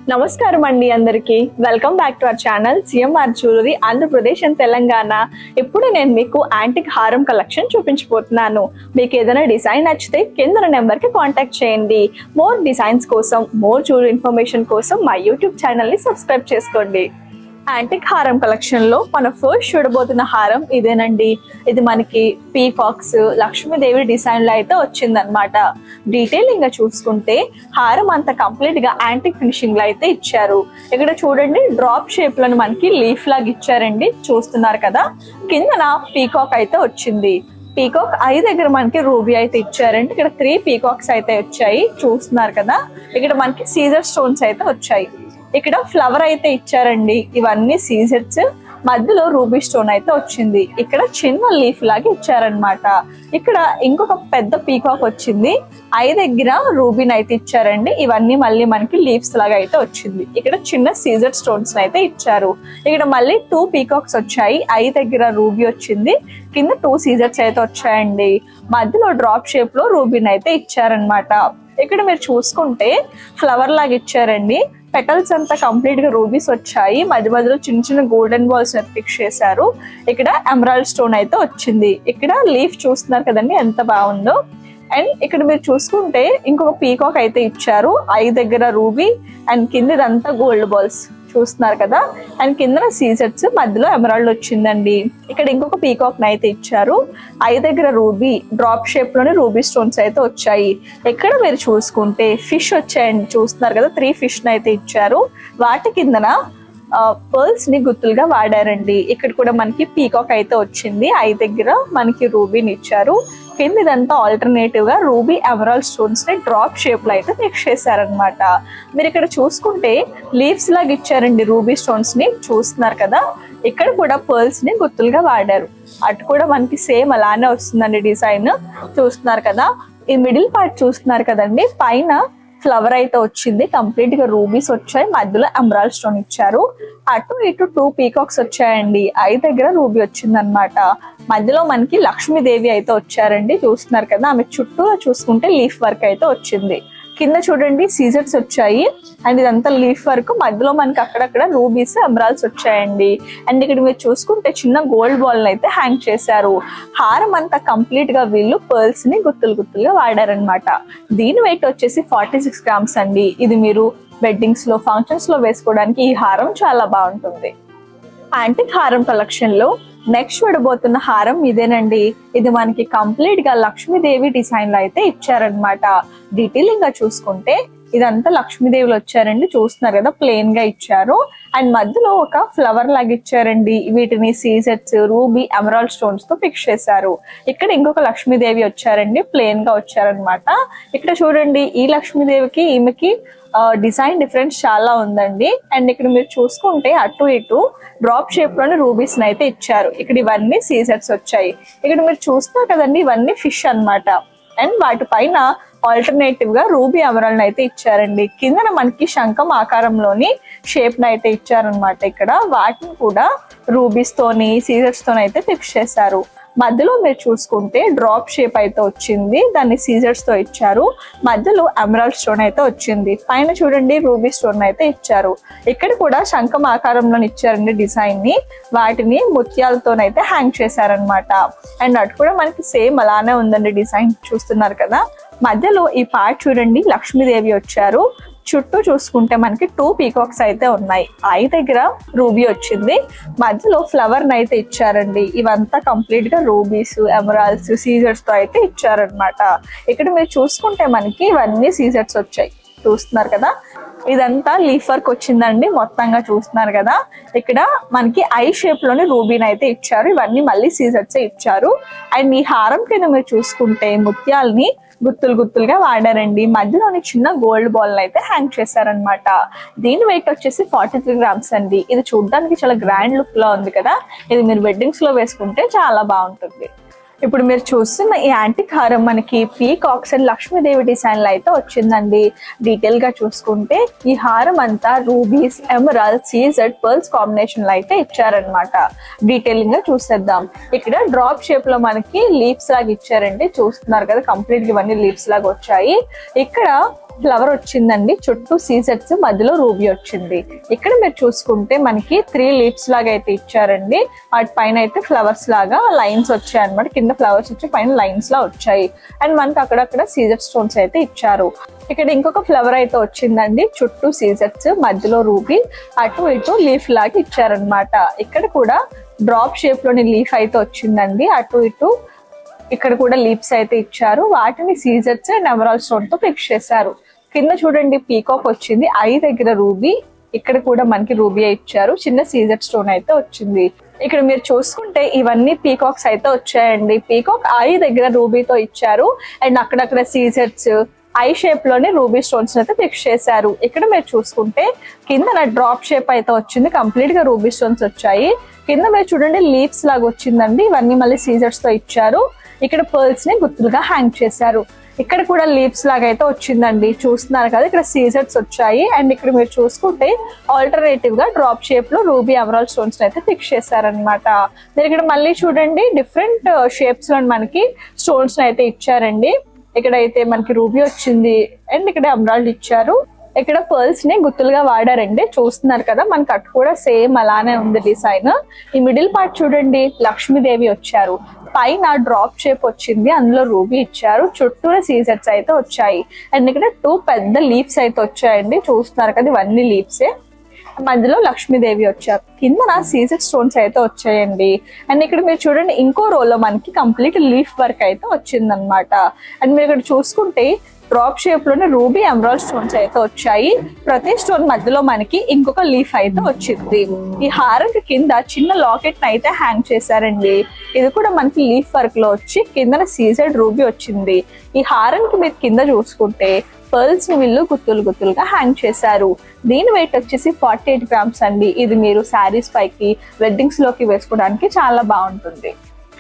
నమస్కారం అండి అందరికి welcome back to our channel CMR jewellery Andhra Pradesh and Telangana ఇప్పుడు నేను మీకు యాంటిక్ హారం కలెక్షన్ చూపించబోతున్నాను మీకు ఏదైనా డిజైన్ నచ్చితే కింద నెంబర్ కి కాంటాక్ట్ చేయండి మోర్ డిజైన్స్ కోసం మోర్ జ్యువెలరీ ఇన్ఫర్మేషన్ కోసం మా యూట్యూబ్ ఛానల్ ని సబ్స్క్రైబ్ చేసుకోండి యాంటిక్ హారం కలెక్షన్ లో మన ఫస్ట్ చూడబోతున్న హారం ఇదేనండి ఇది మనకి పీకాక్స్ లక్ష్మీదేవి డిజైన్ లో అయితే వచ్చిందనమాట డీటెయిలింగ్ గా చూసుకుంటే హారం అంతా కంప్లీట్ గా యాంటిక్ ఫినిషింగ్ లో అయితే ఇచ్చారు ఇక్కడ చూడండి డ్రాప్ షేప్ లో మనకి లీఫ్ లాగా ఇచ్చారండి చూస్తున్నారు కదా కిందన పీకాక్ అయితే వచ్చింది పీకాక్ ఐ దగ్గర మనకి రూబీ అయితే ఇచ్చారండి ఇక్కడ త్రీ పీకాక్స్ అయితే వచ్చాయి చూస్తున్నారు కదా ఇక్కడ మనకి సీజర్ స్టోన్స్ అయితే వచ్చాయి ఇక్కడ ఫ్లవర్ అయితే ఇచ్చారండి ఇవన్నీ సీజర్స్ మధ్యలో రూబీ స్టోన్ అయితే వచ్చింది ఇక్కడ చిన్న లీఫ్ లాగా ఇచ్చారనమాట ఇక్కడ ఇంకొక పెద్ద పీకాక్ వచ్చింది ఐ దగ్గర రూబీని అయితే ఇచ్చారండి ఇవన్నీ మళ్ళీ మనకి లీవ్స్ లాగా అయితే వచ్చింది ఇక్కడ చిన్న సీజర్ స్టోన్స్ అయితే ఇచ్చారు ఇక్కడ మళ్ళీ టూ పీకాక్స్ వచ్చాయి ఐ దగ్గర రూబీ వచ్చింది కింద టూ సీజర్స్ అయితే వచ్చాయండి మధ్యలో డ్రాప్ షేప్ లో రూబీని అయితే ఇచ్చారనమాట ఇక్కడ మీరు చూసుకుంటే ఫ్లవర్ లాగా ఇచ్చారండి పెటల్స్ అంతా కంప్లీట్ గా రూబీస్ వచ్చాయి మధ్య మధ్యలో చిన్న చిన్న గోల్డెన్ బాల్స్ ఫిక్స్ చేశారు ఇక్కడ ఎమరాల్డ్ స్టోన్ అయితే వచ్చింది ఇక్కడ లీఫ్ చూస్తున్నారు కదండి ఎంత బాగుందో అండ్ ఇక్కడ మీరు చూసుకుంటే ఇంకొక పీకాక్ అయితే ఇచ్చారు ఐ దగ్గర రూబీ అండ్ కిందదంతా గోల్డ్ బాల్స్ చూస్తున్నారు కదా అండ్ కింద సీజర్స్ మధ్యలో ఎమరాల్డ్ వచ్చిందండి ఇక్కడ ఇంకొక పీకాక్ అయితే ఇచ్చారు ఐ దగ్గర రూబీ డ్రాప్ షేప్ లోనే రూబీ స్టోన్స్ అయితే వచ్చాయి ఇక్కడ మీరు చూసుకుంటే ఫిష్ వచ్చాయండి చూస్తున్నారు కదా త్రీ ఫిష్ అయితే ఇచ్చారు వాటి కిందన పర్ల్స్ ని గుర్తులుగా వాడారండి ఇక్కడ కూడా మనకి పీకాక్ అయితే వచ్చింది ఐ దగ్గర మనకి రూబీని ఇచ్చారు కింద ఇదంతా ఆల్టర్నేటివ్ గా రూబీ ఎమరాల్ స్టోన్స్ ని డ్రాప్ షేప్ లో అయితే మిక్స్ చేశారనమాట మీరు ఇక్కడ చూసుకుంటే లీవ్స్ లాగా ఇచ్చారండి రూబీ స్టోన్స్ ని చూస్తున్నారు కదా ఇక్కడ కూడా పర్ల్స్ ని గుర్తులుగా వాడారు అటు కూడా మనకి సేమ్ అలానే వస్తుందండి డిజైన్ చూస్తున్నారు కదా ఈ మిడిల్ పార్ట్ చూస్తున్నారు కదండి పైన ఫ్లవర్ అయితే వచ్చింది కంప్లీట్ గా రూబీస్ వచ్చాయి మధ్యలో ఎమరాల్ స్టోన్ ఇచ్చారు అటు ఇటు టూ పీకాక్స్ వచ్చాయండి ఐ దగ్గర రూబీ వచ్చింది అనమాట మధ్యలో మనకి లక్ష్మీదేవి అయితే వచ్చారండి చూస్తున్నారు కదా ఆమె చుట్టూ చూసుకుంటే లీఫ్ వర్క్ అయితే వచ్చింది కింద చూడండి సీజర్స్ వచ్చాయి అండ్ ఇదంతా లీఫ్ వర్క్ మధ్యలో మనకి అక్కడక్కడ రూబీస్ ఎమరాల్స్ వచ్చాయండి అండ్ ఇక్కడ మీరు చూసుకుంటే చిన్న గోల్డ్ బాల్ అయితే హ్యాంగ్ చేశారు హారం అంతా కంప్లీట్ గా వీళ్ళు పర్ల్స్ ని గుత్తులు గుత్తులుగా వాడారనమాట దీని వెయిట్ వచ్చేసి ఫార్టీ సిక్స్ గ్రామ్స్ అండి ఇది మీరు వెడ్డింగ్స్ లో ఫంక్షన్స్ లో వేసుకోవడానికి ఈ హారం చాలా బాగుంటుంది యాంటిక్ హారం కలెక్షన్ లో నెక్స్ట్ విడబోతున్న హారం ఇదేనండి ఇది మనకి కంప్లీట్ గా లక్ష్మీదేవి డిజైన్ లో అయితే ఇచ్చారనమాట డీటెయిలింగ్ గా చూసుకుంటే ఇదంతా లక్ష్మీదేవులు వచ్చారండి చూస్తున్నారు కదా ప్లెయిన్ గా ఇచ్చారు అండ్ మధ్యలో ఒక ఫ్లవర్ లాగా ఇచ్చారండి వీటిని సీజెట్స్ రూబీ ఎమరాల్డ్ స్టోన్స్ తో ఫిక్స్ చేశారు ఇక్కడ ఇంకొక లక్ష్మీదేవి వచ్చారండి ప్లెయిన్ గా వచ్చారనమాట ఇక్కడ చూడండి ఈ లక్ష్మీదేవికి ఈమెకి డిజైన్ డిఫరెన్స్ చాలా ఉందండి అండ్ ఇక్కడ మీరు చూసుకుంటే అటు ఇటు డ్రాప్ షేప్ లోనే రూబీస్ అయితే ఇచ్చారు ఇక్కడ ఇవన్నీ సీజర్స్ వచ్చాయి ఇక్కడ మీరు చూస్తున్నారు కదండి ఇవన్నీ ఫిష్ అన్నమాట అండ్ వాటి పైన ఆల్టర్నేటివ్ గా రూబీ అమరల్ని అయితే ఇచ్చారండి కిందన మనకి శంఖం ఆకారంలోని షేప్ ని అయితే ఇచ్చారనమాట ఇక్కడ వాటిని కూడా రూబీస్ తోని సీజర్స్ తోని అయితే ఫిక్స్ చేశారు మధ్యలో మీరు చూసుకుంటే డ్రాప్ షేప్ అయితే వచ్చింది దాన్ని సీజర్స్ తో ఇచ్చారు మధ్యలో ఎమరాల్డ్ స్టోన్ అయితే వచ్చింది పైన చూడండి రూబీ స్టోన్ అయితే ఇచ్చారు ఇక్కడ కూడా శంఖం ఆకారంలో ఇచ్చారండి డిజైన్ ని వాటిని ముత్యాలతోనైతే హ్యాంగ్ చేశారనమాట అండ్ అటు కూడా మనకి సేమ్ అలానే ఉందండి డిజైన్ చూస్తున్నారు కదా మధ్యలో ఈ పార్ట్ చూడండి లక్ష్మీదేవి వచ్చారు చుట్టూ చూసుకుంటే మనకి టూ పీకాక్స్ అయితే ఉన్నాయి ఐ దగ్గర రూబీ వచ్చింది మధ్యలో ఫ్లవర్ అయితే ఇచ్చారండి ఇవంతా కంప్లీట్ గా రూబీస్ ఎమరాల్స్ సీజర్స్ తో అయితే ఇచ్చారనమాట ఇక్కడ మీరు చూసుకుంటే మనకి ఇవన్నీ సీజర్స్ వచ్చాయి చూస్తున్నారు కదా ఇదంతా లీఫ్ వర్క్ వచ్చిందండి మొత్తంగా చూస్తున్నారు కదా ఇక్కడ మనకి ఐ షేప్ లోని రూబీన్ అయితే ఇచ్చారు ఇవన్నీ మళ్ళీ సీజర్స్ ఇచ్చారు అండ్ ఈ హారం కింద మీరు చూసుకుంటే ముత్యాలని గుత్తులు గుత్తులుగా వాడారండి మధ్యలోని చిన్న గోల్డ్ బాల్ అయితే హ్యాంగ్ చేశారనమాట దీని వెయిట్ వచ్చేసి ఫార్టీ త్రీ గ్రామ్స్ అండి ఇది చూడడానికి చాలా గ్రాండ్ లుక్ లో ఉంది కదా ఇది మీరు వెడ్డింగ్స్ లో వేసుకుంటే చాలా బాగుంటుంది ఇప్పుడు మీరు చూస్తున్న ఈ యాంటిక్ హారం మనకి పీకాక్స్ అండ్ లక్ష్మీదేవి డిజైన్ లో అయితే వచ్చిందండి డీటెయిల్ గా చూసుకుంటే ఈ హారం అంతా rubies emerald CZ pearls combination లో అయితే ఇచ్చారనమాట డీటెయిలింగ్ గా చూసేద్దాం ఇక్కడ డ్రాప్ షేప్ లో మనకి లీవ్స్ లాగా ఇచ్చారండి చూస్తున్నారు కదా కంప్లీట్ గా ఇవన్నీ లీవ్స్ లాగా వచ్చాయి ఇక్కడ ఫ్లవర్ వచ్చిందండి చుట్టూ సీజర్స్ మధ్యలో రూబీ వచ్చింది ఇక్కడ మీరు చూసుకుంటే మనకి త్రీ లీవ్స్ లాగా అయితే ఇచ్చారండి వాటి పైన అయితే ఫ్లవర్స్ లాగా లైన్స్ వచ్చాయి అనమాట కింద ఫ్లవర్స్ వచ్చి పైన లైన్స్ లా వచ్చాయి అండ్ మనకి అక్కడక్కడ సీజర్ స్టోన్స్ అయితే ఇచ్చారు ఇక్కడ ఇంకొక ఫ్లవర్ అయితే వచ్చిందండి చుట్టూ సీజర్స్ మధ్యలో రూబీ అటు ఇటు లీఫ్ లాగా ఇచ్చారనమాట ఇక్కడ కూడా డ్రాప్ షేప్ లోని లీఫ్ అయితే వచ్చిందండి అటు ఇటు ఇక్కడ కూడా లీప్స్ అయితే ఇచ్చారు వాటిని సీజర్స్ అండ్ ఎమరాల్ స్టోన్ తో ఫిక్స్ చేశారు కింద చూడండి పీకాక్ వచ్చింది ఐ దగ్గర రూబీ ఇక్కడ కూడా మనకి రూబీ ఇచ్చారు చిన్న సీజర్ స్టోన్ అయితే వచ్చింది ఇక్కడ మీరు చూసుకుంటే ఇవన్నీ పీకాక్స్ అయితే వచ్చాయండి పీకాక్ ఐ దగ్గర రూబీతో ఇచ్చారు అండ్ అక్కడక్కడ సీజర్స్ ఐ షేప్ లోనే రూబీ స్టోన్స్ అయితే ఫిక్స్ చేశారు ఇక్కడ మీరు చూసుకుంటే కింద డ్రాప్ షేప్ అయితే వచ్చింది కంప్లీట్ గా రూబీ స్టోన్స్ వచ్చాయి కింద మీరు చూడండి లీవ్స్ లాగా వచ్చిందండి ఇవన్నీ మళ్ళీ సీజర్స్ తో ఇచ్చారు ఇక్కడ పర్ల్స్ ని గుత్తులుగా హ్యాంగ్ చేశారు ఇక్కడ కూడా లీవ్స్ లాగా అయితే వచ్చిందండి చూస్తున్నారు కదా ఇక్కడ సీజర్స్ వచ్చాయి అండ్ ఇక్కడ మీరు చూసుకుంటే ఆల్టర్నేటివ్ గా డ్రాప్ షేప్ లో రూబీ ఎమరాల్ స్టోన్స్ అయితే ఫిక్స్ చేశారనమాట మీరు ఇక్కడ మళ్ళీ చూడండి డిఫరెంట్ షేప్స్ లో మనకి స్టోన్స్ అయితే ఇచ్చారండి ఇక్కడ అయితే మనకి రూబీ వచ్చింది అండ్ ఇక్కడ ఎమరాల్డ్ ఇచ్చారు ఇక్కడ పర్ల్స్ ని గుత్తులుగా వాడారండి చూస్తున్నారు కదా మనకి అటు కూడా సేమ్ అలానే ఉంది డిజైన్ ఈ మిడిల్ పార్ట్ చూడండి లక్ష్మీదేవి వచ్చారు పైన డ్రాప్ షేప్ వచ్చింది అందులో రూబీ ఇచ్చారు చుట్టూరా సీజర్స్ అయితే వచ్చాయి అండ్ ఇక్కడ టూ పెద్ద లీవ్స్ అయితే వచ్చాయండి చూస్తున్నారు కదా ఇవన్నీ లీవ్సే మధ్యలో లక్ష్మీదేవి వచ్చారు కింద సీజర్ స్టోన్స్ అయితే వచ్చాయండి అండ్ ఇక్కడ మీరు చూడండి ఇంకో రోలో మనకి కంప్లీట్ లీఫ్ వర్క్ అయితే వచ్చిందనమాట అండ్ మీరు ఇక్కడ చూసుకుంటే డ్రాప్ షేప్ లోనే రూబీ ఎమరాల్డ్ స్టోన్స్ అయితే వచ్చాయి ప్రతి స్టోన్ మధ్యలో మనకి ఇంకొక లీఫ్ అయితే వచ్చింది ఈ హారంకి కింద చిన్న లాకెట్ అయితే హ్యాంగ్ చేశారండి ఇది కూడా మనకి లీఫ్ వర్క్ లో వచ్చి కిందన సీజెడ్ రూబీ వచ్చింది ఈ హారంకి మీరు కింద చూసుకుంటే పర్ల్స్ ని వీళ్ళు గుత్తులు గుత్తులుగా హ్యాంగ్ చేశారు దీని వెయిట్ వచ్చేసి ఫార్టీ ఎయిట్ గ్రామ్స్ అండి ఇది మీరు శారీస్ పైకి వెడ్డింగ్స్ లోకి వేసుకోవడానికి చాలా బాగుంటుంది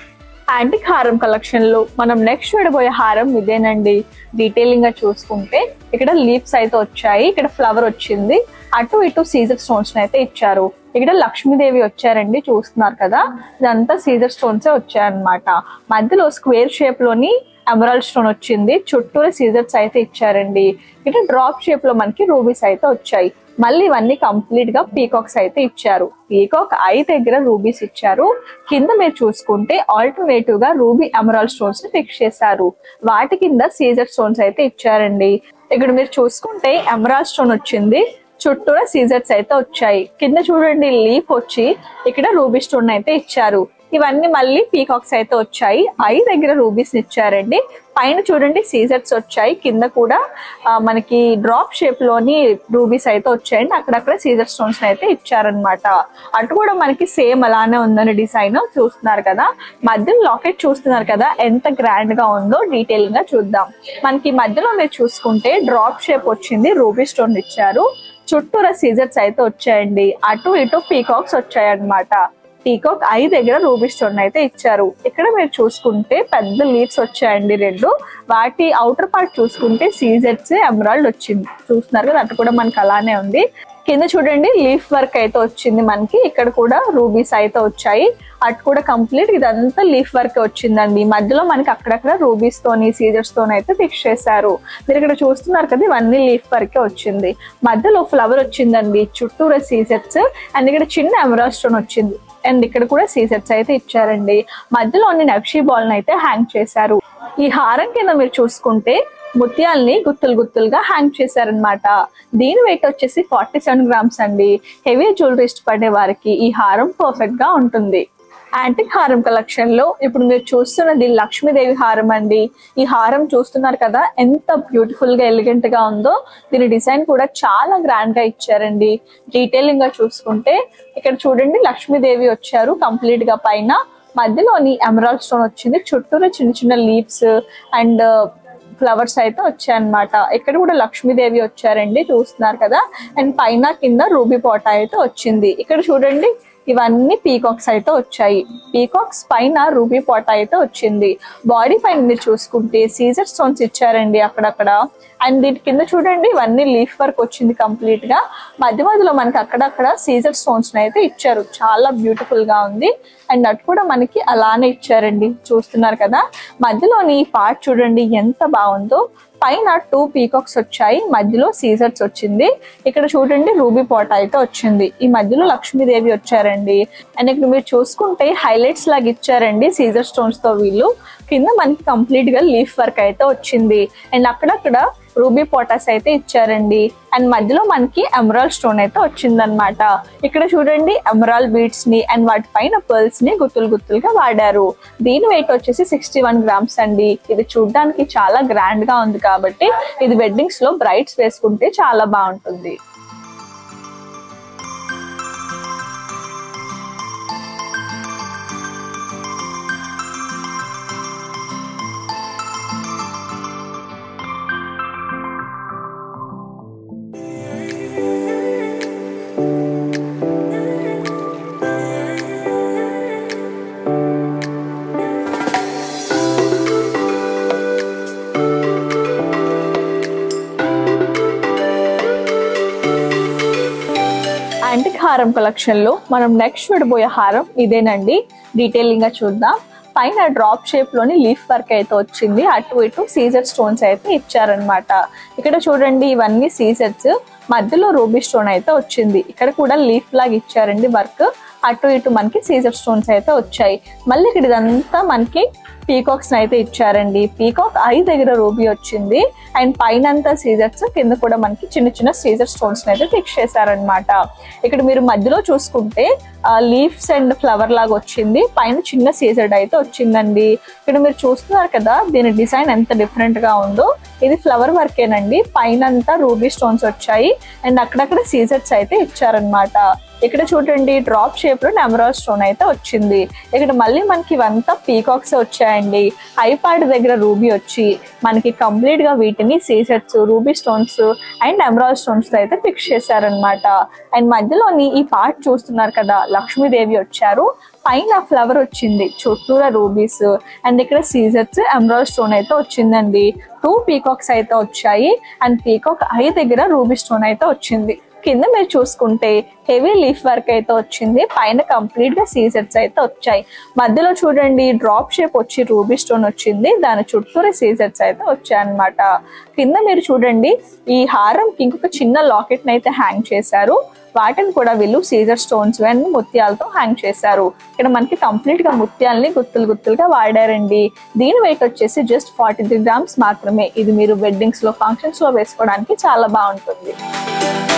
యాంటిక్ హారం కలెక్షన్ లో మనం నెక్స్ట్ చూడబోయే హారం ఇదేనండి డీటెయిలింగ్ గా చూసుకుంటే ఇక్కడ లీవ్స్ అయితే వచ్చాయి ఇక్కడ ఫ్లవర్ వచ్చింది అటు ఇటు సీజర్ స్టోన్స్ అయితే ఇచ్చారు ఇక్కడ లక్ష్మీదేవి వచ్చారండి చూస్తున్నారు కదా ఇదంతా సీజర్ స్టోన్స్ వచ్చాయన్నమాట మధ్యలో స్క్వేర్ షేప్ లోని ఎమరాల్డ్ స్టోన్ వచ్చింది చుట్టూరు సీజర్స్ అయితే ఇచ్చారండి ఇక్కడ డ్రాప్ షేప్ లో మనకి రూబీస్ అయితే వచ్చాయి మళ్ళీ ఇవన్నీ కంప్లీట్ గా పీకాక్స్ అయితే ఇచ్చారు పీకాక్ ఐ దగ్గర రూబీస్ ఇచ్చారు కింద మీరు చూసుకుంటే ఆల్టర్నేటివ్ గా రూబీ ఎమరాల్డ్ స్టోన్స్ ని ఫిక్స్ చేశారు వాటి కింద సీజర్ స్టోన్స్ అయితే ఇచ్చారండి ఇక్కడ మీరు చూసుకుంటే ఎమరాల్డ్ స్టోన్ వచ్చింది చుట్టూరా సీజర్స్ అయితే వచ్చాయి కింద చూడండి లీఫ్ వచ్చి ఇక్కడ రూబీ స్టోన్ అయితే ఇచ్చారు ఇవన్నీ మళ్ళీ పీకాక్స్ అయితే వచ్చాయి ఐ దగ్గర రూబీస్ ఇచ్చారండి పైన చూడండి సీజర్స్ వచ్చాయి కింద కూడా ఆ, మనకి డ్రాప్ షేప్ లోని రూబీస్ అయితే వచ్చాయండి అక్కడక్కడ సీజర్ స్టోన్స్ అయితే ఇచ్చారనమాట అటు కూడా మనకి సేమ్ అలానే ఉందని డిజైన్ చూస్తున్నారు కదా మధ్యలో లాకెట్ చూస్తున్నారు కదా ఎంత గ్రాండ్ గా ఉందో డీటెయిల్ గా చూద్దాం మనకి మధ్యలో మీరు చూసుకుంటే డ్రాప్ షేప్ వచ్చింది రూబీ స్టోన్ ఇచ్చారు చుట్టూరా సీజర్స్ అయితే వచ్చాయండి అటు ఇటు పీకాక్స్ వచ్చాయన్నమాట పీకాక్ ఐ దగ్గర రూబీ స్టోన్ అయితే ఇచ్చారు ఇక్కడ మీరు చూసుకుంటే పెద్ద లీవ్స్ వచ్చాయండి రెండు వాటి అవుటర్ పార్ట్ చూసుకుంటే సీజెట్స్ ఎమరాల్డ్ వచ్చింది చూస్తున్నారు కదా అటు కూడా మనకి అలానే ఉంది కింద చూడండి లీఫ్ వర్క్ అయితే వచ్చింది మనకి ఇక్కడ కూడా రూబీస్ అయితే వచ్చాయి అటు కూడా కంప్లీట్ ఇదంతా లీఫ్ వర్క్ వచ్చిందండి మధ్యలో మనకి అక్కడక్కడ రూబీస్ తోని సీజర్స్ తోని అయితే ఫిక్స్ చేశారు మీరు ఇక్కడ చూస్తున్నారు కదా ఇవన్నీ లీఫ్ వర్కే వచ్చింది మధ్యలో ఫ్లవర్ వచ్చిందండి చుట్టూరా సీజర్స్ అండ్ ఇక్కడ చిన్న ఎమరా స్టోన్ వచ్చింది అండ్ ఇక్కడ కూడా సీజర్స్ అయితే ఇచ్చారండి మధ్యలోని నక్షీ బాల్ అయితే హ్యాంగ్ చేశారు ఈ హారం కింద మీరు చూసుకుంటే ముత్యాల్ని గుత్తులు గుత్తులుగా హ్యాంగ్ చేశారనమాట దీని వెయిట్ వచ్చేసి ఫార్టీ సెవెన్ గ్రామ్స్ అండి హెవీ జ్యువెలరీ ఇష్టపడే వారికి ఈ హారం పర్ఫెక్ట్ గా ఉంటుంది యాంటిక్ హారం కలెక్షన్ లో ఇప్పుడు మీరు చూస్తున్నది లక్ష్మీదేవి హారం అండి ఈ హారం చూస్తున్నారు కదా ఎంత బ్యూటిఫుల్ గా ఎలిగెంట్ గా ఉందో దీని డిజైన్ కూడా చాలా గ్రాండ్ గా ఇచ్చారండి డీటెయిలింగ్ గా చూసుకుంటే ఇక్కడ చూడండి లక్ష్మీదేవి వచ్చారు కంప్లీట్ గా పైన మధ్యలోని ఎమరాల్డ్ స్టోన్ వచ్చింది చుట్టూరు చిన్న చిన్న లీవ్స్ అండ్ ఫ్లవర్స్ అయితే వచ్చాయన్నమాట ఇక్కడ కూడా లక్ష్మీదేవి వచ్చారండి చూస్తున్నారు కదా అండ్ పైన కింద రూబీ పోటా అయితే వచ్చింది ఇక్కడ చూడండి ఇవన్నీ పీకాక్స్ అయితే వచ్చాయి పీకాక్స్ పైన రూబీ పోటా అయితే వచ్చింది బాడీ పైన మీరు చూసుకుంటే సీజర్ స్టోన్స్ ఇచ్చారండి అక్కడక్కడ అండ్ దీని కింద చూడండి ఇవన్నీ లీఫ్ వర్క్ వచ్చింది కంప్లీట్ గా మధ్య మధ్యలో మనకి అక్కడక్కడ సీజర్ స్టోన్స్ అయితే ఇచ్చారు చాలా బ్యూటిఫుల్ గా ఉంది అండ్ అటు కూడా మనకి అలానే ఇచ్చారండి చూస్తున్నారు కదా మధ్యలోని ఈ పార్ట్ చూడండి ఎంత బాగుందో పైన టూ పీకాక్స్ వచ్చాయి మధ్యలో సీజర్స్ వచ్చింది ఇక్కడ చూడండి రూబీ పాట్ అయితే వచ్చింది ఈ మధ్యలో లక్ష్మీదేవి వచ్చారండి అండ్ ఇక్కడ మీరు చూసుకుంటే హైలైట్స్ లాగా ఇచ్చారండి సీజర్ స్టోన్స్ తో వీళ్ళు కింద మనకి కంప్లీట్ గా లీఫ్ వర్క్ అయితే వచ్చింది అండ్ అక్కడక్కడ రూబీ పోటాస్ అయితే ఇచ్చారండి అండ్ మధ్యలో మనకి ఎమరాల్ స్టోన్ అయితే వచ్చిందనమాట ఇక్కడ చూడండి ఎమరాల్ బీడ్స్ ని అండ్ వాటి పైన పర్ల్స్ ని గుత్తులు గుత్తులుగా వాడారు దీని వెయిట్ వచ్చేసి సిక్స్టీ వన్ గ్రామ్స్ అండి ఇది చూడడానికి చాలా గ్రాండ్ గా ఉంది కాబట్టి ఇది వెడ్డింగ్స్ లో బ్రైట్స్ వేసుకుంటే చాలా బాగుంటుంది యాంటిక్ హారం కలెక్షన్ లో మనం నెక్స్ట్ చూడబోయే హారం ఇదేనండి డీటెయిలింగ్ గా చూద్దాం పైన డ్రాప్ షేప్ లోని లీఫ్ వర్క్ అయితే వచ్చింది అటు ఇటు సీజర్ స్టోన్స్ అయితే ఇచ్చారనమాట ఇక్కడ చూడండి ఇవన్నీ సీజర్స్ మధ్యలో రూబీ స్టోన్ అయితే వచ్చింది ఇక్కడ కూడా లీఫ్ లాగా ఇచ్చారండి వర్క్ అటు ఇటు మనకి సీజర్ స్టోన్స్ అయితే వచ్చాయి మళ్ళీ ఇక్కడ ఇదంతా మనకి పీకాక్స్ అయితే ఇచ్చారండి పీకాక్ ఐ దగ్గర రూబీ వచ్చింది అండ్ పైన అంతా సీజర్స్ కింద కూడా మనకి చిన్న చిన్న సీజర్ స్టోన్స్ అయితే ఫిక్స్ చేశారనమాట ఇక్కడ మీరు మధ్యలో చూసుకుంటే లీవ్స్ అండ్ ఫ్లవర్ లాగా వచ్చింది పైన చిన్న సీజర్డ్ అయితే వచ్చిందండి ఇక్కడ మీరు చూస్తున్నారు కదా దీని డిజైన్ ఎంత డిఫరెంట్ గా ఉందో ఇది ఫ్లవర్ వర్కేనండి పైన అంతా రూబీ స్టోన్స్ వచ్చాయి అండ్ అక్కడక్కడ సీజర్స్ అయితే ఇచ్చారనమాట ఇక్కడ చూడండి డ్రాప్ షేప్ లో నెమరాల్ స్టోన్ అయితే వచ్చింది ఇక్కడ మళ్ళీ మనకి ఇవంతా పీకాక్స్ వచ్చాయండి ఐపాడ్ దగ్గర రూబీ వచ్చి మనకి కంప్లీట్ గా వీటిని సీసెట్స్ ruby stones and emerald stones అయితే ఫిక్స్ చేశారనమాట అండ్ మధ్యలోని ఈ పార్ట్ చూస్తున్నారు కదా లక్ష్మీదేవి వచ్చారు పైన ఫ్లవర్ వచ్చింది చుట్టూరా రూబీస్ అండ్ ఇక్కడ సీజర్స్ ఎమరాల్ స్టోన్ అయితే వచ్చిందండి టూ పీకాక్స్ అయితే వచ్చాయి అండ్ పీకాక్ ఐ దగ్గర రూబీ స్టోన్ అయితే వచ్చింది కింద మీరు చూసుకుంటే హెవీ లీఫ్ వర్క్ అయితే వచ్చింది పైన కంప్లీట్ గా సీజర్స్ అయితే వచ్చాయి మధ్యలో చూడండి డ్రాప్ షేప్ వచ్చి రూబీ స్టోన్ వచ్చింది దాని చుట్టూరే సీజర్స్ అయితే వచ్చాయి అనమాట కింద మీరు చూడండి ఈ హారంకి ఇంకొక చిన్న లాకెట్ ని అయితే హ్యాంగ్ చేశారు వాటిని కూడా వీళ్ళు సీజర్ స్టోన్స్ అండ్ ముత్యాలతో హ్యాంగ్ చేశారు ఇక్కడ మనకి కంప్లీట్ గా ముత్యాలని గుత్తులు గుత్తులుగా వాడారండి దీని వెయిట్ వచ్చేసి జస్ట్ ఫార్టీ త్రీ గ్రామ్స్ మాత్రమే ఇది మీరు వెడ్డింగ్స్ లో ఫంక్షన్స్ లో వేసుకోవడానికి చాలా బాగుంటుంది